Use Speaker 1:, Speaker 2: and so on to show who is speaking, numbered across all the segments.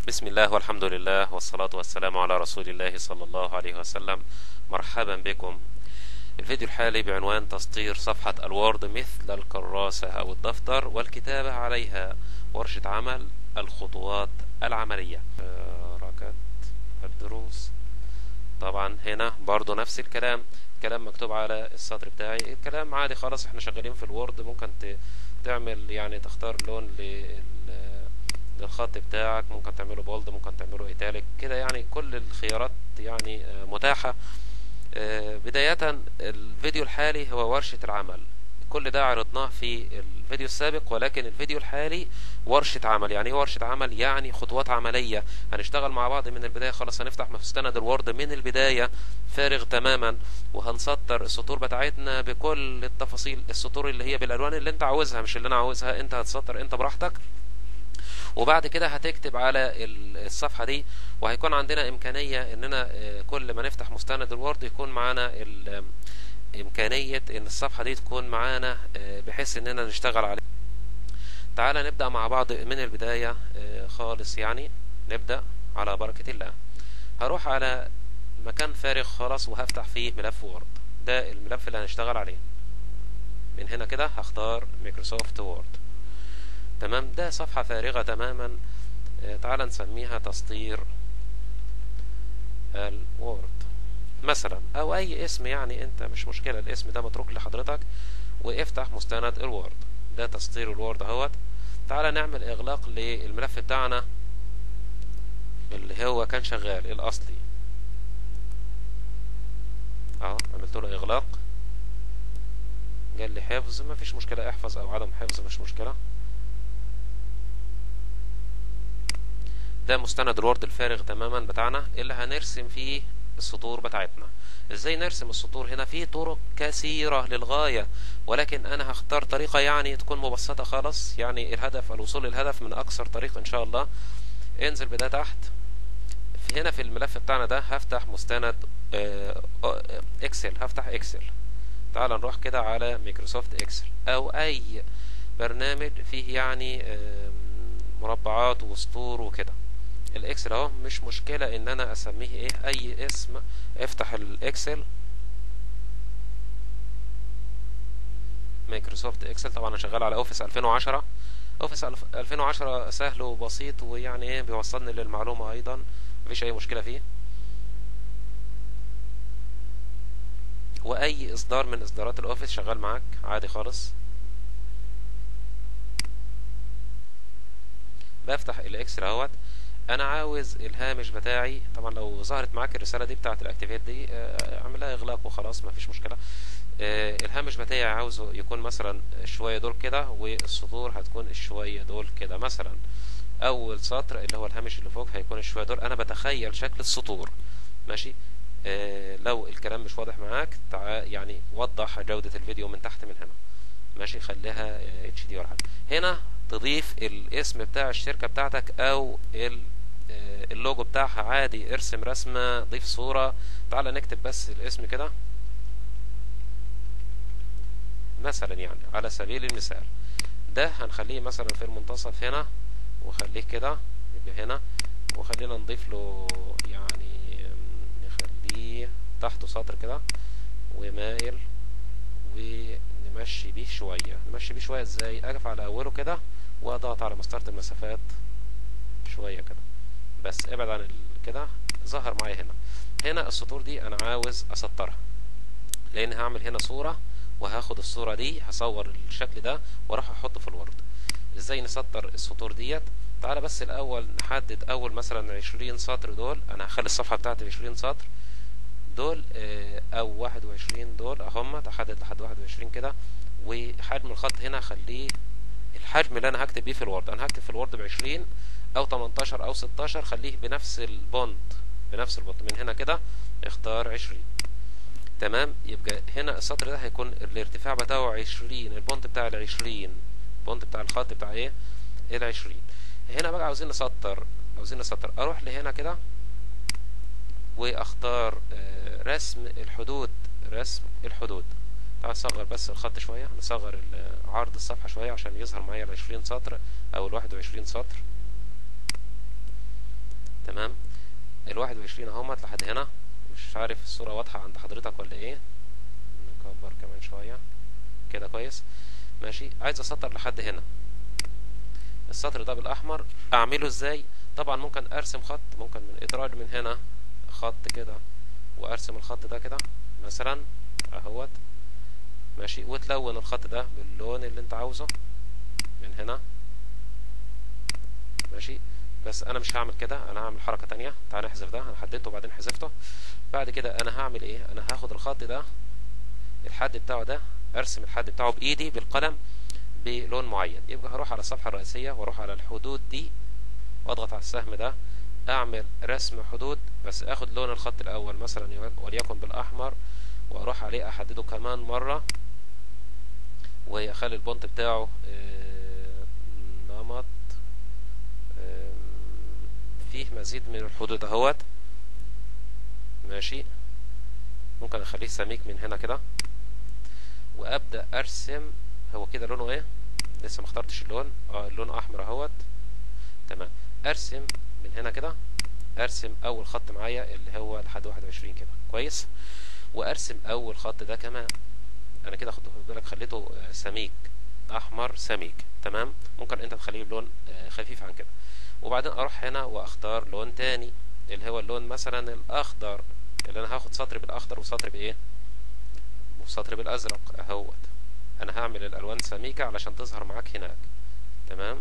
Speaker 1: بسم الله والحمد لله والصلاة والسلام على رسول الله صلى الله عليه وسلم مرحبا بكم الفيديو الحالي بعنوان تسطير صفحة الوورد مثل الكراسة أو الدفتر والكتابة عليها ورشة عمل الخطوات العملية حركة الدروس طبعا هنا برضو نفس الكلام كلام مكتوب على السطر بتاعي الكلام عادي خلاص احنا شغالين في الوورد ممكن تعمل يعني تختار لون لل للخط بتاعك ممكن تعمله بولد ممكن تعمله ايتاليك كده يعني كل الخيارات يعني متاحة بداية الفيديو الحالي هو ورشة العمل كل ده عرضناه في الفيديو السابق ولكن الفيديو الحالي ورشة عمل يعني ايه ورشة عمل يعني خطوات عملية هنشتغل مع بعض من البداية خلاص هنفتح مستند الوورد من البداية فارغ تماما وهنسطر السطور بتاعتنا بكل التفاصيل السطور اللي هي بالالوان اللي انت عاوزها مش اللي انا عاوزها انت هتسطر انت براحتك وبعد كده هتكتب على الصفحة دي وهيكون عندنا إمكانية إننا كل ما نفتح مستند الوورد يكون معانا إمكانية إن الصفحة دي تكون معانا بحيث إننا نشتغل عليها تعالى نبدأ مع بعض من البداية خالص يعني نبدأ على بركة الله هروح على مكان فارغ خلاص وهفتح فيه ملف وورد ده الملف اللي هنشتغل عليه من هنا كده هختار مايكروسوفت وورد تمام ده صفحة فارغة تماما تعال نسميها تسطير الوورد مثلا او اي اسم يعني انت مش مشكلة الاسم ده متروك لحضرتك وافتح مستند الوورد ده تسطير الوورد اهوت تعال نعمل اغلاق للملف بتاعنا اللي هو كان شغال الاصلي اهو عملت له اغلاق قال لي حفظ مفيش مشكلة احفظ او عدم حفظ مش مشكلة ده مستند الوورد الفارغ تماما بتاعنا اللي هنرسم فيه السطور بتاعتنا ازاي نرسم السطور هنا في طرق كثيرة للغاية ولكن انا هختار طريقة يعني تكون مبسطة خالص يعني الهدف الوصول للهدف من اكثر طريق ان شاء الله انزل بده تحت في هنا في الملف بتاعنا ده هفتح مستند اكسل هفتح اكسل تعال نروح كده على مايكروسوفت اكسل او اي برنامج فيه يعني مربعات وسطور وكده الاكسل اهو مش مشكلة ان انا اسميه ايه اي اسم افتح الاكسل مايكروسوفت اكسل طبعا انا شغال على اوفيس 2010 اوفيس 2010 سهل وبسيط ويعني ايه بيوصلني للمعلومة ايضا مفيش اي مشكلة فيه واي اصدار من اصدارات الاوفيس شغال معاك عادي خالص بفتح الاكسل اهوت انا عاوز الهامش بتاعي طبعا لو ظهرت معاك الرساله دي بتاعه الاكتيفيت دي اعمل لها اغلاق وخلاص ما فيش مشكله الهامش بتاعي عاوزه يكون مثلا شويه دول كده والسطور هتكون الشويه دول كده مثلا اول سطر اللي هو الهامش اللي فوق هيكون الشويه دول انا بتخيل شكل السطور ماشي لو الكلام مش واضح معاك تعال يعني وضح جوده الفيديو من تحت من هنا ماشي خليها اتش دي ولا حاجه هنا تضيف الاسم بتاع الشركة بتاعتك او اللوجو بتاعها عادي ارسم رسمة ضيف صورة تعال نكتب بس الاسم كده مثلا يعني على سبيل المثال ده هنخليه مثلا في المنتصف هنا وخليه كده يبقى هنا وخلينا نضيف له يعني نخليه تحته سطر كده ومائل ونمشي بيه شوية نمشي بيه شوية ازاي اقف على اوله كده واضغط على مسطرة المسافات شوية كده بس ابعد عن كده ظهر معايا هنا هنا السطور دي انا عاوز اسطرها لان هعمل هنا صورة وهاخد الصورة دي هصور الشكل ده واروح احطه في الورد ازاي نسطر السطور ديت تعالى بس الاول نحدد اول مثلا عشرين سطر دول انا هخلي الصفحة بتاعتي عشرين سطر دول او واحد وعشرين دول اهم تحدد لحد واحد وعشرين كده وحجم الخط هنا خليه الحجم اللي انا هكتب بيه في الوورد انا هكتب في الوورد بعشرين او 18 او 16 خليه بنفس البوند بنفس البوند من هنا كده اختار عشرين تمام يبقى هنا السطر ده هيكون الارتفاع بتاعه عشرين البوند بتاع العشرين البوند بتاع الخط بتاع ايه العشرين هنا بقى عاوزين نسطر عاوزين نسطر اروح لهنا كده واختار رسم الحدود رسم الحدود تعال نصغر بس الخط شوية نصغر عرض الصفحة شوية عشان يظهر معايا العشرين سطر او الواحد وعشرين سطر تمام الواحد وعشرين اهوت لحد هنا مش عارف الصورة واضحة عند حضرتك ولا ايه نكبر كمان شوية كده كويس ماشي عايز اسطر لحد هنا السطر ده بالاحمر اعمله ازاي طبعا ممكن ارسم خط ممكن من ادراج من هنا خط كده وارسم الخط ده كده مثلا اهوت ماشي وتلون الخط ده باللون اللي انت عاوزه من هنا ماشي بس انا مش هعمل كده انا هعمل حركة تانية تعال نحذف ده انا حددته وبعدين حذفته بعد كده انا هعمل ايه انا هاخد الخط ده الحد بتاعه ده ارسم الحد بتاعه بايدي بالقلم بلون معين يبقى هروح على الصفحة الرئيسية واروح على الحدود دي واضغط على السهم ده اعمل رسم حدود بس اخد لون الخط الاول مثلا وليكن بالاحمر واروح عليه احدده كمان مرة واخلي البونت بتاعه نمط فيه مزيد من الحدود اهوت ماشي ممكن اخليه سميك من هنا كده وابدا ارسم هو كده لونه ايه لسه ما اخترتش اللون اه اللون احمر اهوت تمام ارسم من هنا كده ارسم اول خط معايا اللي هو لحد 21 كده كويس وارسم اول خط ده كمان انا كده خد بالك خليته سميك احمر سميك تمام ممكن انت تخليه بلون خفيف عن كده وبعدين اروح هنا واختار لون تاني اللي هو اللون مثلا الاخضر اللي انا هاخد سطر بالاخضر وسطر بايه وسطر بالازرق اهوت انا هعمل الالوان سميكة علشان تظهر معاك هناك تمام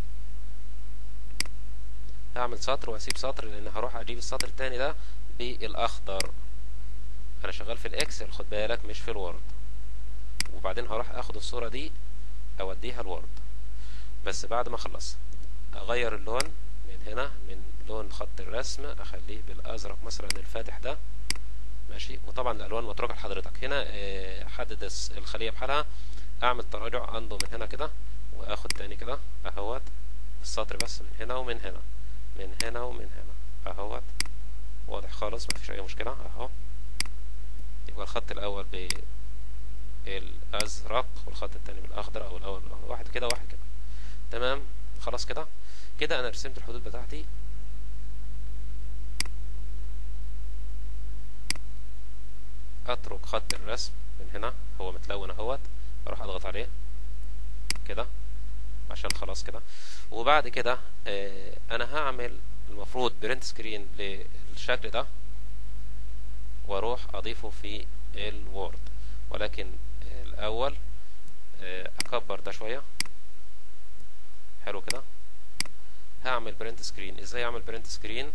Speaker 1: هعمل سطر واسيب سطر لان هروح اجيب السطر التاني ده بالاخضر انا شغال في الاكسل خد بالك مش في الوورد وبعدين هروح اخد الصورة دي اوديها الوورد بس بعد ما اخلص اغير اللون من هنا من لون خط الرسم اخليه بالازرق مثلا الفاتح ده ماشي وطبعا الالوان متروكه لحضرتك هنا احدد الخليه بحالها اعمل تراجع انضم من هنا كده واخد تاني كده اهوت السطر بس من هنا ومن هنا من هنا ومن هنا اهوت واضح خالص مفيش اي مشكله اهو يبقى الخط الاول بالازرق والخط التاني بالاخضر او الاول واحد كده واحد كده تمام خلاص كده كده انا رسمت الحدود بتاعتي اترك خط الرسم من هنا هو متلون اهوت اروح اضغط عليه كده عشان خلاص كده وبعد كده آه انا هعمل المفروض برنت سكرين للشكل ده واروح اضيفه في الوورد ولكن آه الاول آه اكبر ده شويه حلو كده هعمل برنت سكرين ازاي اعمل برنت سكرين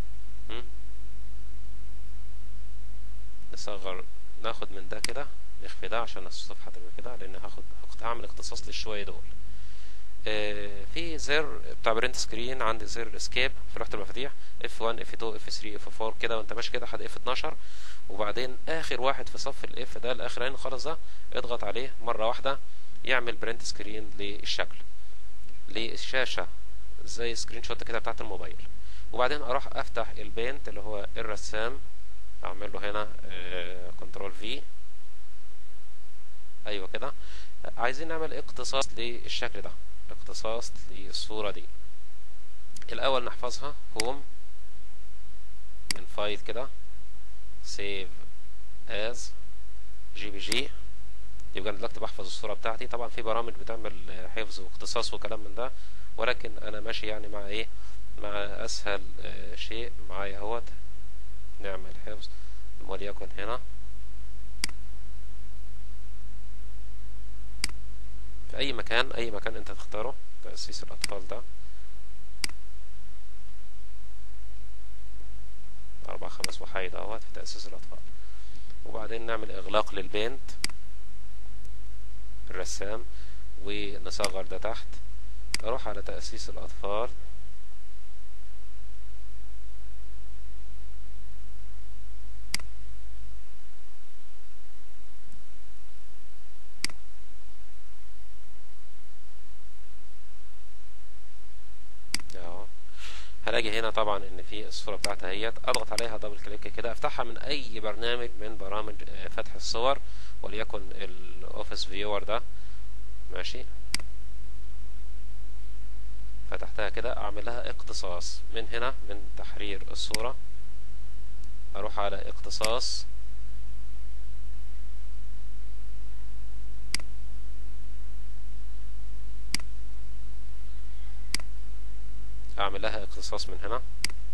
Speaker 1: نصغر ناخد من ده كده نخفي ده عشان الصفحة تبقى كده لان هاخد هعمل اختصاص للشوية دول آه في زر بتاع برنت سكرين عندي زر اسكيب في لوحة المفاتيح F1 F2 F3 F4 كده وانت ماشي كده لحد F12 وبعدين اخر واحد في صف الاف ده الاخرين خالص ده اضغط عليه مرة واحدة يعمل برنت سكرين للشكل للشاشة زي سكرين شوت كده بتاعت الموبايل وبعدين اروح افتح البينت اللي هو الرسام اعمل له هنا كنترول في ايوه كده عايزين نعمل اقتصاص للشكل ده اقتصاص للصورة دي الاول نحفظها هوم من فايل كده سيف از جي بي جي يبقى انا دلوقتي بحفظ الصورة بتاعتي طبعا في برامج بتعمل حفظ واقتصاص وكلام من ده ولكن انا ماشي يعني مع ايه مع اسهل شيء معايا اهوت نعمل حفظ وليكن هنا في اي مكان اي مكان انت تختاره تأسيس الاطفال ده اربع خمس وحايد اهوت في تأسيس الاطفال وبعدين نعمل اغلاق للبنت الرسام ونصغر ده تحت اروح على تأسيس الاطفال هلاقي هنا طبعا ان في الصورة بتاعتها هيت اضغط عليها دبل كليك كده افتحها من اي برنامج من برامج فتح الصور وليكن الاوفيس فيور ده ماشي فتحتها كده اعمل لها اقتصاص من هنا من تحرير الصورة اروح على اقتصاص اعمل لها اقتصاص من هنا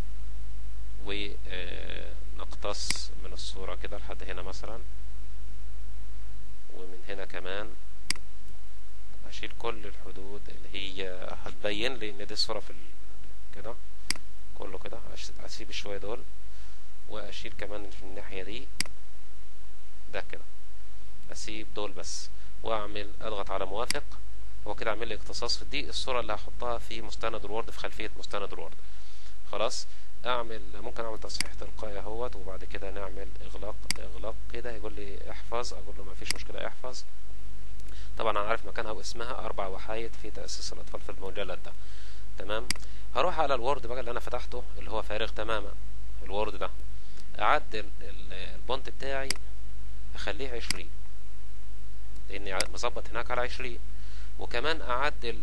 Speaker 1: ونقتص من الصورة كده لحد هنا مثلا ومن هنا كمان اشيل كل الحدود اللي هي هتبين لي ان دي الصورة في كده كله كده اسيب شوية دول واشيل كمان في الناحية دي ده كده اسيب دول بس واعمل اضغط على موافق هو كده عامل لي اختصاص في دي الصورة اللي هحطها في مستند الوورد في خلفية مستند الوورد خلاص اعمل ممكن اعمل تصحيح تلقائي اهوت وبعد كده نعمل اغلاق اغلاق كده يقول لي احفظ اقول له ما فيش مشكلة احفظ طبعا انا عارف مكانها واسمها اربع وحايد في تأسيس الاطفال في المجلد ده تمام هروح على الوورد بقى اللي انا فتحته اللي هو فارغ تماما الوورد ده اعدل البونت بتاعي اخليه عشرين لاني مظبط هناك على عشرين وكمان اعدل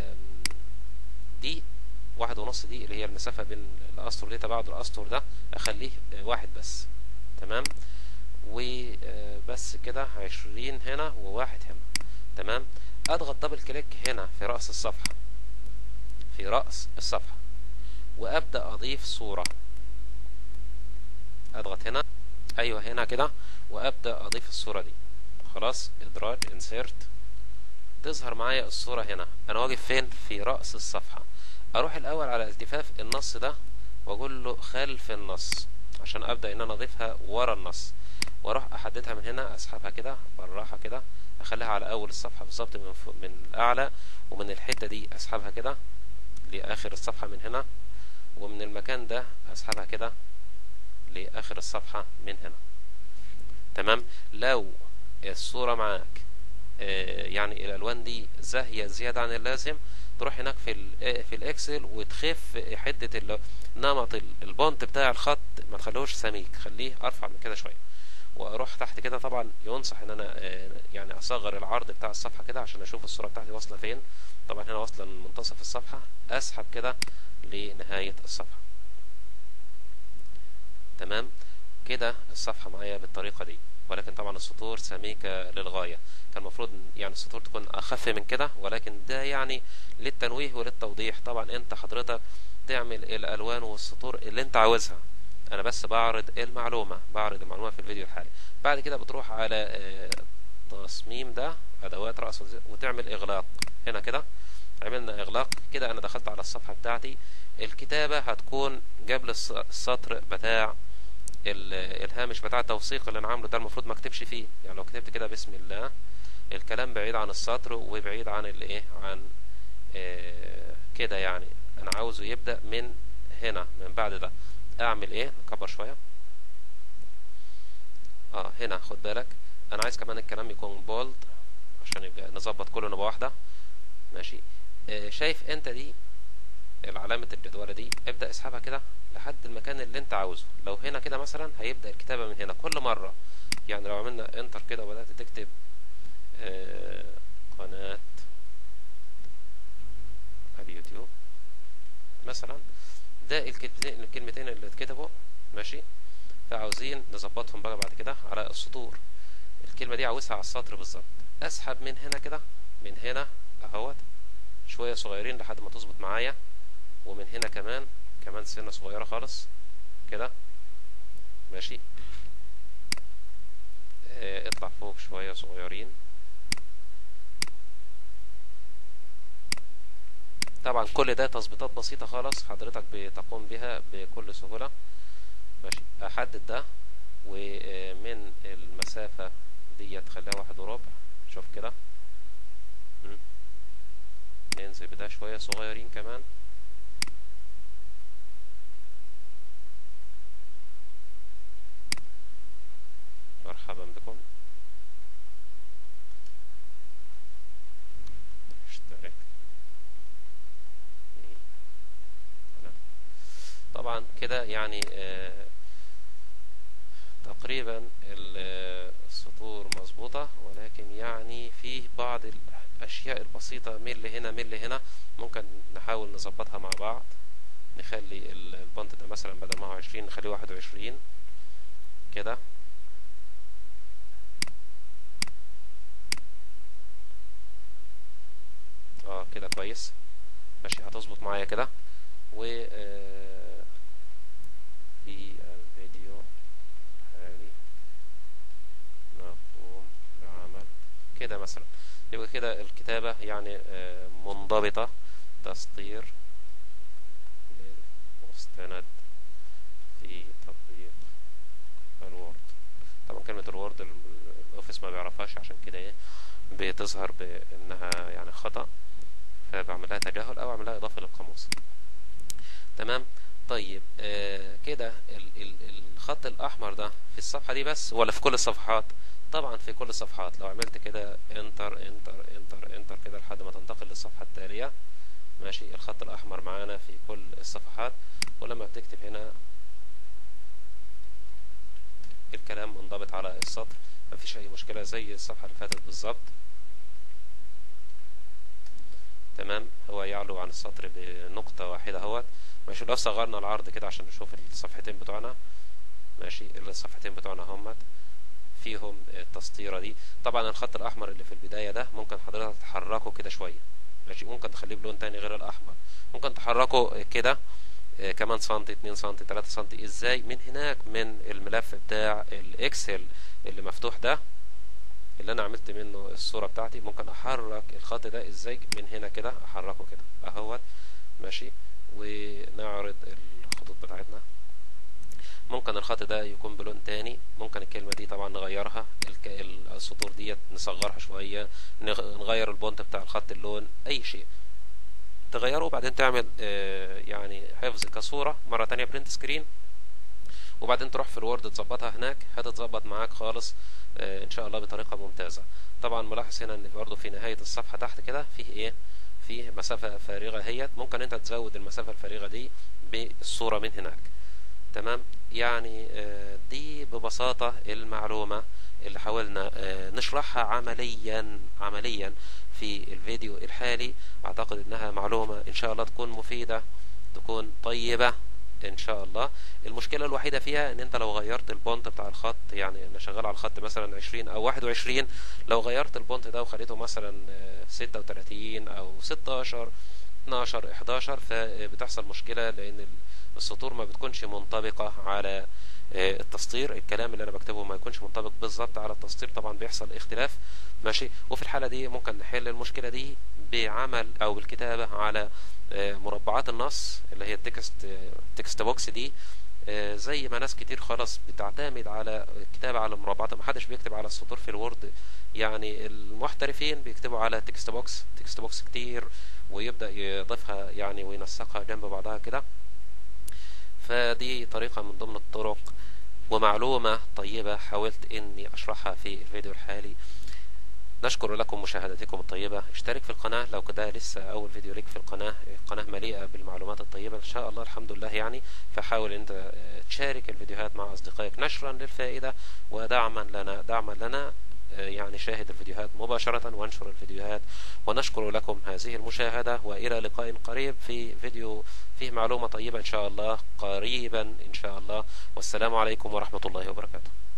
Speaker 1: دي واحد ونص دي اللي هي المسافة بين الاسطر دي تباعد الاسطر ده اخليه واحد بس تمام وبس كده عشرين هنا وواحد هنا تمام اضغط دبل كليك هنا في رأس الصفحة في رأس الصفحة وابدأ اضيف صورة اضغط هنا ايوه هنا كده وابدأ اضيف الصورة دي خلاص ادراج انسيرت تظهر معايا الصورة هنا انا واقف فين في رأس الصفحة اروح الاول على التفاف النص ده واقول له خلف النص عشان ابدأ ان انا اضيفها ورا النص واروح احددها من هنا اسحبها كده بالراحة كده اخليها على اول الصفحة بالظبط من فوق من الاعلى ومن الحتة دي اسحبها كده لاخر الصفحة من هنا ومن المكان ده اسحبها كده لاخر الصفحة من هنا تمام لو الصورة معاك يعني الالوان دي زاهية زيادة عن اللازم تروح هناك في في الاكسل وتخف حدة نمط البونت بتاع الخط ما تخليهوش سميك خليه ارفع من كده شوية واروح تحت كده طبعا ينصح ان انا يعني اصغر العرض بتاع الصفحة كده عشان اشوف الصورة بتاعتي واصلة فين طبعا هنا واصلة لمنتصف الصفحة اسحب كده لنهاية الصفحة تمام كده الصفحة معايا بالطريقة دي ولكن طبعا السطور سميكة للغاية كان المفروض يعني السطور تكون أخف من كده ولكن ده يعني للتنويه وللتوضيح طبعا انت حضرتك تعمل الألوان والسطور اللي انت عاوزها انا بس بعرض المعلومة بعرض المعلومة في الفيديو الحالي بعد كده بتروح على التصميم ده ادوات رأس وتعمل اغلاق هنا كده عملنا اغلاق كده انا دخلت على الصفحة بتاعتي الكتابة هتكون قبل السطر بتاع الهامش بتاع التوثيق اللي انا عامله ده المفروض ما اكتبش فيه يعني لو كتبت كده بسم الله الكلام بعيد عن السطر وبعيد عن الايه عن آه كده يعني انا عاوزه يبدأ من هنا من بعد ده اعمل ايه نكبر شوية اه هنا خد بالك انا عايز كمان الكلام يكون بولد عشان يبقى نظبط كله نبقى واحدة ماشي آه شايف انت دي العلامة الجدولة دي ابدأ اسحبها كده لحد المكان اللي انت عاوزه لو هنا كده مثلا هيبدأ الكتابة من هنا كل مرة يعني لو عملنا انتر كده وبدأت تكتب آه قناة اليوتيوب مثلا ده الكلمتين الكلمتين اللي اتكتبوا ماشي فعاوزين نظبطهم بقى بعد كده على السطور الكلمة دي عاوزها على السطر بالظبط اسحب من هنا كده من هنا اهوت شوية صغيرين لحد ما تظبط معايا ومن هنا كمان كمان سنة صغيرة خالص كده ماشي اه اطلع فوق شوية صغيرين طبعا كل ده تظبيطات بسيطة خالص حضرتك بتقوم بها بكل سهولة ماشي احدد ده ومن المسافة دي تخليها واحد وربع شوف كده ننزل بده شوية صغيرين كمان مرحبا بكم اشترك طبعا كده يعني آه تقريبا السطور مظبوطة ولكن يعني فيه بعض الاشياء البسيطة ميل هنا ميل هنا ممكن نحاول نظبطها مع بعض نخلي البنط ده مثلا بدل ما هو عشرين نخليه واحد وعشرين كده اه كده كويس ماشي هتظبط معايا كده و آه، في الفيديو الحالي نقوم بعمل كده مثلا يبقى كده الكتابة يعني آه، منضبطة تسطير للمستند في تطبيق الوورد طبعا كلمة الوورد ال- الاوفيس ما بيعرفهاش عشان كده ايه بتظهر بانها يعني خطأ فبعمل لها تجاهل او اعمل لها اضافة للقاموس تمام طيب آه كده ال ال الخط الاحمر ده في الصفحة دي بس ولا في كل الصفحات طبعا في كل الصفحات لو عملت كده انتر انتر انتر انتر كده لحد ما تنتقل للصفحة التالية ماشي الخط الاحمر معانا في كل الصفحات ولما بتكتب هنا الكلام منضبط على السطر مفيش اي مشكلة زي الصفحة اللي فاتت بالظبط تمام هو يعلو عن السطر بنقطة واحدة اهوت ماشي لو صغرنا العرض كده عشان نشوف الصفحتين بتوعنا ماشي الصفحتين بتوعنا همت فيهم التسطيرة دي طبعا الخط الأحمر اللي في البداية ده ممكن حضرتك تحركه كده شوية ماشي ممكن تخليه بلون تاني غير الأحمر ممكن تحركه كده آه، كمان سنتي اتنين سنتي تلاتة سنتي ازاي من هناك من الملف بتاع الاكسل اللي مفتوح ده اللي انا عملت منه الصورة بتاعتي ممكن احرك الخط ده ازاي من هنا كده احركه كده اهوت ماشي ونعرض الخطوط بتاعتنا ممكن الخط ده يكون بلون تاني ممكن الكلمة دي طبعا نغيرها الك... السطور ديت نصغرها شوية نغ- نغير البونت بتاع الخط اللون اي شيء تغيره وبعدين تعمل آه، يعني حفظ كصورة مرة تانية برنت سكرين وبعدين تروح في الوورد تظبطها هناك هتتظبط معاك خالص آه، ان شاء الله بطريقة ممتازة طبعا ملاحظ هنا ان برضه في نهاية الصفحة تحت كده فيه ايه فيه مسافة فارغة هي ممكن انت تزود المسافة الفارغة دي بالصورة من هناك تمام يعني آه، دي ببساطة المعلومة اللي حاولنا آه، نشرحها عمليا عمليا في الفيديو الحالي اعتقد انها معلومة ان شاء الله تكون مفيدة تكون طيبة ان شاء الله المشكلة الوحيدة فيها ان انت لو غيرت البونت بتاع الخط يعني انا شغال على الخط مثلا 20 او 21 لو غيرت البونت ده وخليته مثلا آه، 36 او 16 12 11 فبتحصل مشكلة لان السطور ما بتكونش منطبقة على آه، التسطير الكلام اللي انا بكتبه ما يكونش منطبق بالظبط على التسطير طبعا بيحصل اختلاف ماشي وفي الحالة دي ممكن نحل المشكلة دي بعمل او بالكتابة على آه، مربعات النص اللي هي التكست التكست بوكس دي آه، زي ما ناس كتير خلاص بتعتمد على الكتابة على المربعات ما حدش بيكتب على السطور في الوورد يعني المحترفين بيكتبوا على تكست بوكس تكست بوكس كتير ويبدأ يضيفها يعني وينسقها جنب بعضها كده فدي طريقة من ضمن الطرق ومعلومة طيبة حاولت اني اشرحها في الفيديو الحالي نشكر لكم مشاهدتكم الطيبة اشترك في القناة لو كده لسه اول فيديو ليك في القناة القناة مليئة بالمعلومات الطيبة ان شاء الله الحمد لله يعني فحاول انت اه، تشارك الفيديوهات مع اصدقائك نشرا للفائدة ودعما لنا دعما لنا اه، يعني شاهد الفيديوهات مباشرة وانشر الفيديوهات ونشكر لكم هذه المشاهدة والى لقاء قريب في فيديو فيه معلومة طيبة ان شاء الله قريبا ان شاء الله والسلام عليكم ورحمة الله وبركاته